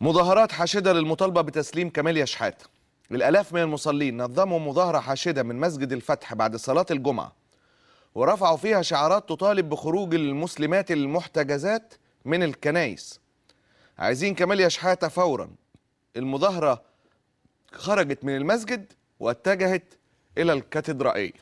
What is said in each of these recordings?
مظاهرات حاشدة للمطالبة بتسليم كمال يشحات الآلاف من المصلين نظموا مظاهرة حاشدة من مسجد الفتح بعد صلاة الجمعة ورفعوا فيها شعارات تطالب بخروج المسلمات المحتجزات من الكنائس عايزين كمال يشحات فورا المظاهرة خرجت من المسجد واتجهت إلى الكاتدرائية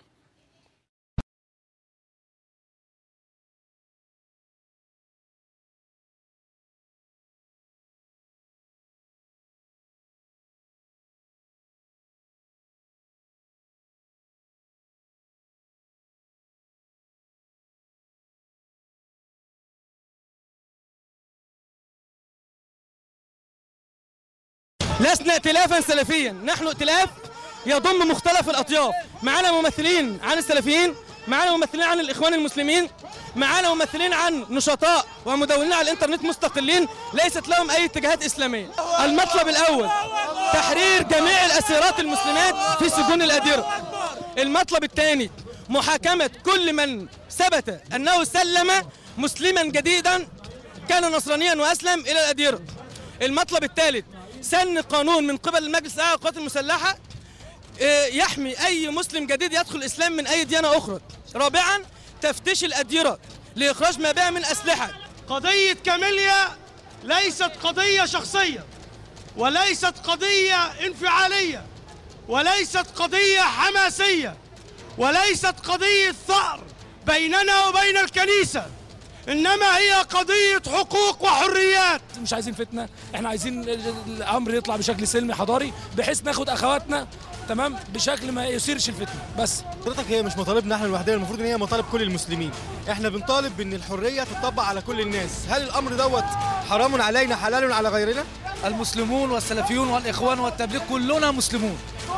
لسنا ائتلافا سلفيا نحن ائتلاف يضم مختلف الاطياف معانا ممثلين عن السلفيين معانا ممثلين عن الاخوان المسلمين معانا ممثلين عن نشطاء ومدونين على الانترنت مستقلين ليست لهم اي اتجاهات اسلاميه المطلب الاول تحرير جميع الاسيرات المسلمات في سجون الاديره المطلب الثاني محاكمه كل من ثبت انه سلم مسلما جديدا كان نصرانيا واسلم الى الاديره المطلب الثالث سن قانون من قبل المجلس الاعلى للقوات المسلحه آه، يحمي اي مسلم جديد يدخل الاسلام من اي ديانه اخرى رابعا تفتيش الاديره لاخراج ما بها من اسلحه قضية كاميليا ليست قضية شخصية وليست قضية انفعالية وليست قضية حماسية وليست قضية ثأر بيننا وبين الكنيسة إنما هي قضية حقوق وحريات مش عايزين فتنه احنا عايزين ال- الامر يطلع بشكل سلمي حضاري بحيث ناخد اخواتنا تمام بشكل ما يثيرش الفتنه بس حضرتك هي مش مطالبنا احنا لوحدنا المفروض ان هي مطالب كل المسلمين احنا بنطالب بان الحريه تطبق على كل الناس هل الامر دوت حرام علينا حلال على غيرنا المسلمون والسلفيون والاخوان والتبليغ كلنا مسلمون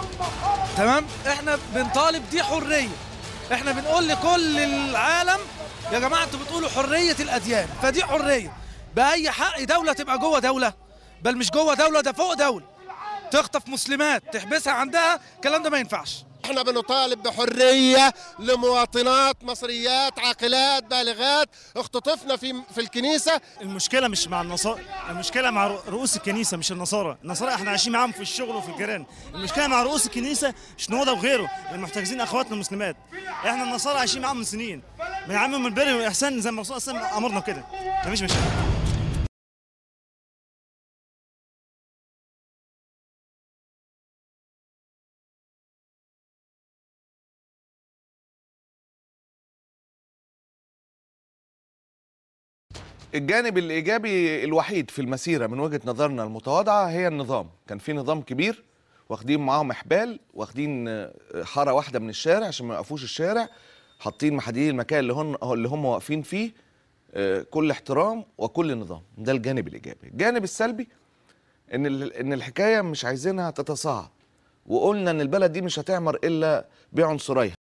تمام احنا بنطالب دي حريه احنا بنقول لكل العالم يا جماعه انتوا بتقولوا حريه الاديان فدي حريه باي حق دوله تبقى جوه دوله بل مش جوه دوله ده فوق دوله تخطف مسلمات تحبسها عندها الكلام ده ما ينفعش احنا بنطالب بحريه لمواطنات مصريات عاقلات بالغات اختطفنا في في الكنيسه المشكلة مش مع النصارى المشكلة مع رؤوس الكنيسة مش النصارى النصارى احنا عايشين معاهم في الشغل وفي الجيران المشكلة مع رؤوس الكنيسة شنودة وغيره المحتجزين اخواتنا المسلمات احنا النصارى عايشين معاهم من سنين بنعمم البر والاحسان زي ما الرسول صلى الله عليه وسلم امرنا كده مفيش مشكلة الجانب الإيجابي الوحيد في المسيرة من وجهة نظرنا المتواضعة هي النظام كان في نظام كبير واخدين معاهم إحبال واخدين آه، حارة واحدة من الشارع عشان ما يوقفوش الشارع حاطين محددين المكان اللي هم اللي هم واقفين فيه آه، كل احترام وكل نظام ده الجانب الإيجابي الجانب السلبي إن ال- إن الحكاية مش عايزينها تتصاعد وقلنا إن البلد دي مش هتعمر إلا بعنصريها